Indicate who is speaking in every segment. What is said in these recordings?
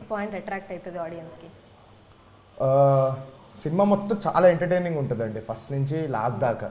Speaker 1: Point attract అవుతుంది ఆడియన్స్కి
Speaker 2: ఆ, సినిమా మొత్తం చాలా ఎంటర్టైనింగ్ ఉంటుందండి ఫస్ట్ నుంచి లాస్ట్ దాకా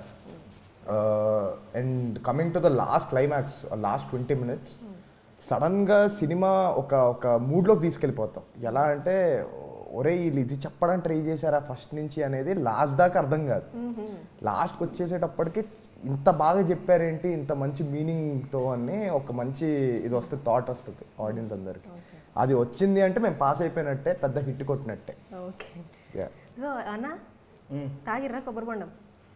Speaker 2: and coming to the last climax last twenty minutes సడన్గా సినిమా ఒక ఒక మూడ్లోకి తీసుకెళ్ళిపోతాం ఎలా అంటే ఒరే వీళ్ళు ఇది చెప్పడానికి ట్రై చేశారా ఫస్ట్ నుంచి అనేది లాస్ట్ దాకా అర్థం కాదు లాస్ట్కి వచ్చేసేటప్పటికి ఇంత బాగా చెప్పారేంటి ఇంత మంచి మీనింగ్తో అని ఒక మంచి ఇది వస్తుంది థాట్ వస్తుంది ఆడియన్స్ అందరికి అది వచ్చింది అంటే మేము పాస్ అయిపోయినట్టే పెద్ద హిట్ కొట్టినట్టే
Speaker 1: ఓకే
Speaker 2: Yeah.
Speaker 1: సో అన్న తాగిర్రా కొబ్బరి బొండం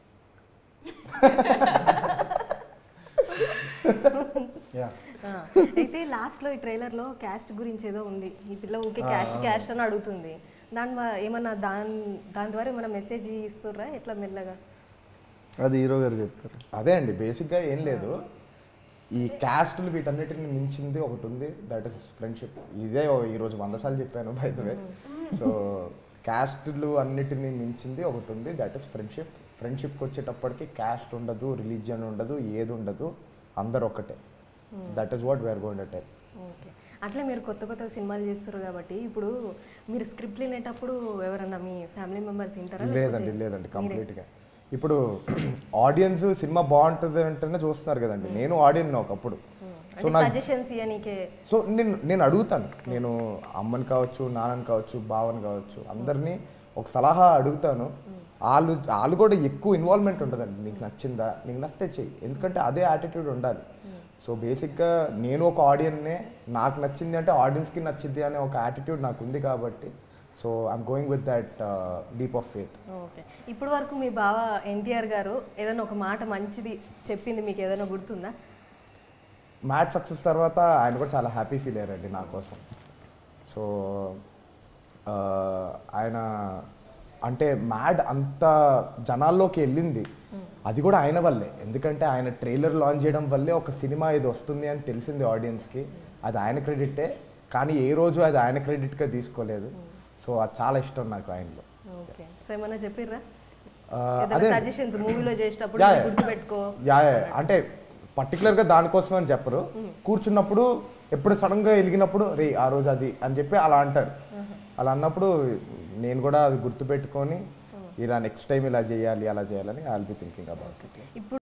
Speaker 3: యా
Speaker 1: ఆ, అయితే లాస్ట్లో ఈ ట్రైలర్లో క్యాస్ట్ గురించి ఏదో ఉంది ఈ పిల్ల ఊకే క్యాస్ట్ క్యాస్ట్ అని అడుగుతుంది దాని వ- ఏమన్నా దాని దాని ద్వారా ఏమన్నా మెసేజ్ ఇస్తుర్రా ఎట్లా మెల్లగా
Speaker 3: అది హీరో గారు చెప్తారు
Speaker 2: అదే అండి బేసిక్గా ఏం లేదు ఈ క్యాస్టులు వీటన్నిటిని మించింది ఒకటి ఉంది దట్ ఇస్ ఫ్రెండ్షిప్ ఇదే ఓ- ఈరోజు వంద సార్లు చెప్పాను బై ద వే సో క్యాస్టులు అన్నిటిని మించింది ఒకటి ఉంది దట్ ఇస్ ఫ్రెండ్షిప్ ఫ్రెండ్షిప్కి వచ్చేటప్పటికి క్యాస్ట్ ఉండదు రిలీజియన్ ఉండదు ఏది ఉండదు అందరు ఒకటే that is what we're going tell
Speaker 1: okay అట్లే మీరు కొత్త కొత్త సినిమాలు చేస్తారు కాబట్టి ఇప్పుడు మీరు స్క్రిప్ట్ వినేటప్పుడు ఎవరన్నా మీ ఫ్యామిలీ మెంబర్స్ వింటారా
Speaker 2: లేదండి లేదండి కంప్లీట్గా ఇప్పుడు ఆడియన్స్ సినిమా బాగుంటుంది అంటేనే చూస్తున్నారు కదండి నేను ఆడియన్ ఒకప్పుడు సో
Speaker 1: అంటే
Speaker 2: నాకు
Speaker 1: సజెషన్స్ ఇవ్వనీకే
Speaker 2: సో నేను నేను అడుగుతాను నేను అమ్మని కావచ్చు నాన్నని కావచ్చు బావని కావచ్చు అందరినీ ఒక సలహా అడుగుతాను వాళ్ళు వాళ్ళు కూడా ఎక్కువ ఇన్వాల్వ్మెంట్ ఉంటుందండి నీకు నచ్చిందా నీకు నచ్చితే చెయ్యి ఎందుకంటే అదే యాటిట్యూడ్ ఉండాలి సో బేసిక్గా నేను ఒక ఆడియన్నే నాకు నచ్చింది అంటే ఆడియన్స్కి నచ్చింది అనే ఒక యాటిట్యూడ్ నాకు ఉంది కాబట్టి so I'm going with that deep of faith
Speaker 1: okay ఇప్పుడు వరకు మీ బావ ఎన్టీఆర్ గారు ఏదైనా ఒక మాట మంచిది చెప్పింది మీకు ఏదైనా గుర్తుందా
Speaker 2: మ్యాచ్ సక్సెస్ తర్వాత ఆయన కూడా చాలా హ్యాపీ ఫీల్ అయ్యారండి నా కోసం సో ఆ, ఆయన అంటే మ్యాడ్ అంత జనాల్లోకి వెళ్ళింది అది కూడా ఆయన వల్లే ఎందుకంటే ఆయన ట్రైలర్ లాంచ్ చేయడం వల్లే ఒక సినిమా ఇది వస్తుంది అని తెలిసింది ఆడియన్స్కి అది ఆయన క్రెడిటే కానీ ఏ రోజు అది ఆయన క్రెడిట్గా తీసుకోలేదు సో అది చాలా ఇష్టం నాకు ఆయనలో
Speaker 1: ఓకే సో ఏమన్నా చెప్పిర్రా
Speaker 2: ఆ,
Speaker 1: ఏదైనా
Speaker 2: అదే
Speaker 1: సజెషన్స్ మూవీలో చేసేటప్పుడు
Speaker 2: యా,
Speaker 1: ఇది
Speaker 2: యా.
Speaker 1: గుర్తుపెట్టుకో
Speaker 2: యా యా, అంటే పర్టికులర్గా దానికోసం అని చెప్పరు కూర్చున్నప్పుడు ఎప్పుడు సడన్గా వెలిగినప్పుడు రే ఆ రోజు అది అని చెప్పి అలా అంటారు అలా అన్నప్పుడు నేను కూడా అది గుర్తుపెట్టుకొని ఇలా నెక్స్ట్ టైం ఇలా చేయాలి అలా చేయాలని I will be thinking about it
Speaker 1: ఇప్పుడు